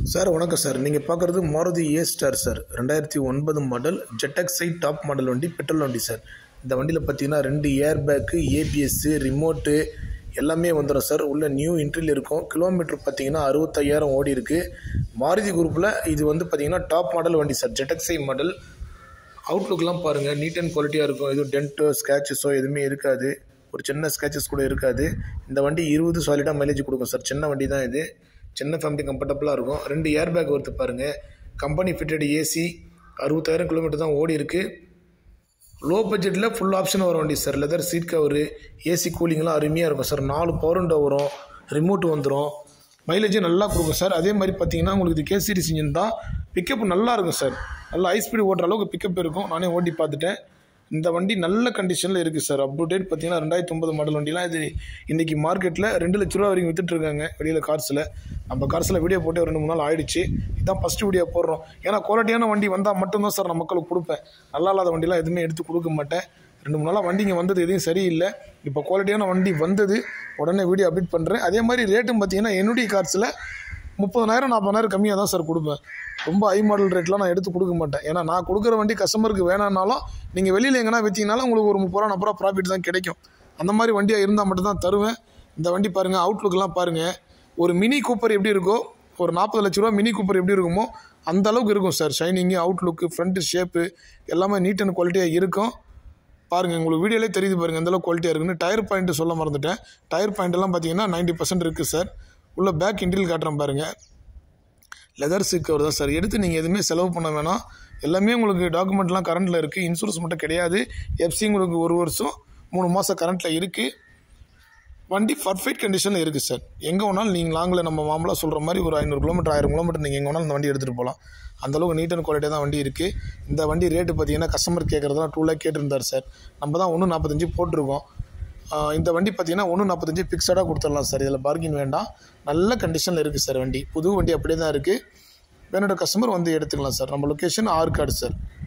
sir வணக்கம் sir நீங்கள் பார்க்குறது மாருதி ஏ ஸ்டார் சார் ரெண்டாயிரத்தி ஒன்பது மாடல் ஜெட்டக்ஸை டாப் மாடல் வண்டி பெட்ரோல் வண்டி சார் இந்த வண்டியில் பார்த்தீங்கன்னா ரெண்டு ஏர் பேக்கு ஏபிஎஸ்ஸு ரிமோட்டு எல்லாமே வந்துடும் சார் உள்ள நியூ இன்ட்ரில் இருக்கும் கிலோமீட்டர் பார்த்தீங்கன்னா அறுபத்தையாயிரம் ஓடி இருக்குது மாருதி குரூப்பில் இது வந்து பார்த்தீங்கன்னா டாப் மாடல் வண்டி சார் ஜெட்டக்ஸை மாடல் அவுட்லுக்லாம் பாருங்கள் நீட் அண்ட் குவாலிட்டியாக இருக்கும் எதுவும் டென்ட்டோ ஸ்க்ராச்சஸோ எதுவுமே இருக்காது ஒரு சின்ன ஸ்க்ராச்சஸ் கூட இருக்காது இந்த வண்டி இருபது சாலிடாக மைலேஜ் கொடுக்கும் சார் சின்ன வண்டி தான் இது சின்ன ஃபேமிலி கம்ஃபர்டபுளாக இருக்கும் ரெண்டு ஏர் பேக் வருது பாருங்கள் கம்பெனி ஃபிட்டட் ஏசி அறுபத்தாயிரம் கிலோமீட்டர் தான் ஓடி இருக்குது லோ பட்ஜெட்டில் ஃபுல் ஆப்ஷன் வர வண்டி sir leather seat cover AC கூலிங்லாம் அருமையாக இருக்கும் சார் நாலு பவர் விண்டோ வரும் ரிமோட் வந்துடும் மைலேஜும் நல்லா கொடுக்கும் சார் அதே மாதிரி பார்த்தீங்கன்னா உங்களுக்கு இது கே சீரிஸ் இன்ஜின் தான் பிக்கப் நல்லா இருக்கும் சார் நல்லா ஹை ஸ்பீடு ஓட்டுற அளவுக்கு பிக்கப் இருக்கும் நானே ஓட்டி பார்த்துட்டேன் இந்த வண்டி நல்ல கண்டிஷனில் இருக்குது சார் அப் டு டேட் பார்த்தீங்கன்னா ரெண்டாயிரத்தி ஒன்பது மாடல் வண்டிலாம் இது இன்றைக்கி மார்க்கெட்டில் ரெண்டு லட்ச ரூபா வரைக்கும் வித்துட்டு இருக்காங்க வெளியில் கார்ஸில் நம்ம கார்ஸில் வீடியோ போட்டு ரெண்டு மூணு நாள் ஆயிடுச்சு இதான் ஃபஸ்ட்டு வீடியோ போடுறோம் ஏன்னா குவாலிட்டியான வண்டி வந்தால் மட்டும்தான் சார் நான் மக்களுக்கு கொடுப்பேன் நல்லா இல்லாத வண்டிலாம் எதுவுமே எடுத்து கொடுக்க மாட்டேன் ரெண்டு மூணு நாளாக வண்டிங்க வந்தது எதுவும் சரியில்லை இப்போ குவாலிட்டியான வண்டி வந்தது உடனே வீடியோ அப்டேட் பண்ணுறேன் அதே மாதிரி ரேட்டும் பார்த்தீங்கன்னா என்னுடைய கார்ஸில் முப்பதனாயிரம் நாற்பதாயிரம் கம்மியாக தான் சார் கொடுப்பேன் ரொம்ப ஹை மாடல் ரேட்லாம் நான் எடுத்து கொடுக்க மாட்டேன் ஏன்னா நான் கொடுக்குற வண்டி கஸ்டமருக்கு வேணான்னாலும் நீங்கள் வெளியில் எங்கன்னா விற்றீங்கனாலும் உங்களுக்கு ஒரு முப்பது ரூபா நாற்பது ரூபா ப்ராஃபிட் தான் கிடைக்கும் அந்த மாதிரி வண்டியாக இருந்தால் மட்டும் தான் தருவேன் இந்த வண்டி பாருங்கள் அவுட்லுக்லாம் பாருங்கள் ஒரு மினி கூப்பர் எப்படி இருக்கோ ஒரு நாற்பது லட்ச ரூபா மினி கூப்பர் எப்படி இருக்குமோ அந்த அளவுக்கு இருக்கும் sir shining outlook front shape எல்லாமே நீட் அண்ட் குவாலிட்டியாக இருக்கும் பாருங்கள் உங்களுக்கு வீடியோலே தெரியுது பாருங்கள் எந்தளவுக்கு குவாலிட்டியாக இருக்குன்னு டயர் பாயிண்ட்டு சொல்ல மறந்துட்டேன் டயர் பாயிண்ட்டெல்லாம் பார்த்தீங்கன்னா நைன்ட்டி பர்சன்ட் இருக்குது சார் உள்ள பேக் இன்டீரியல் காட்டுறேன் பாருங்கள் லெதர் சீட் கவர் தான் சார் எடுத்து நீங்கள் எதுவுமே செலவு பண்ண வேணாம் எல்லாமே உங்களுக்கு டாக்குமெண்ட்லாம் கரண்ட்டில் இருக்குது இன்சூரன்ஸ் மட்டும் கிடையாது எஃப்சி உங்களுக்கு ஒரு வருஷம் மூணு மாதம் கரண்ட்டில் இருக்குது வண்டி பர்ஃபெக்ட் கண்டிஷனில் இருக்குது சார் எங்கே வேணாலும் நீங்கள் லாங்கில் நம்ம மாமலாக சொல்கிற மாதிரி ஒரு ஐநூறு கிலோமீட்டர் ஆயிரம் கிலோமீட்டர் நீங்கள் எங்கே வேணாலும் இந்த வண்டி எடுத்துகிட்டு போகலாம் அந்தளவுக்கு நீட் அண்ட் குவாலிட்டியாக தான் வண்டி இருக்குது இந்த வண்டி ரேட்டு பார்த்தீங்கன்னா கஸ்டமர் கேட்குறதுலாம் டூ லேக் கேட்டிருந்தார் சார் நம்ம தான் ஒன்று நாற்பத்தஞ்சு போட்டிருக்கோம் ஆஹ் இந்த வண்டி பார்த்தீங்கன்னா ஒன்று நாற்பத்தஞ்சு ஃபிக்ஸடாக கொடுத்துடலாம் சார் இதில் பார்கின் வேண்டாம் நல்ல கண்டிஷனில் இருக்குது சார் வண்டி புது வண்டி அப்படியே தான் இருக்குது வேணோட கஸ்டமர் வந்து எடுத்துக்கலாம் சார் நம்ம லொக்கேஷன் ஆர்காடு சார்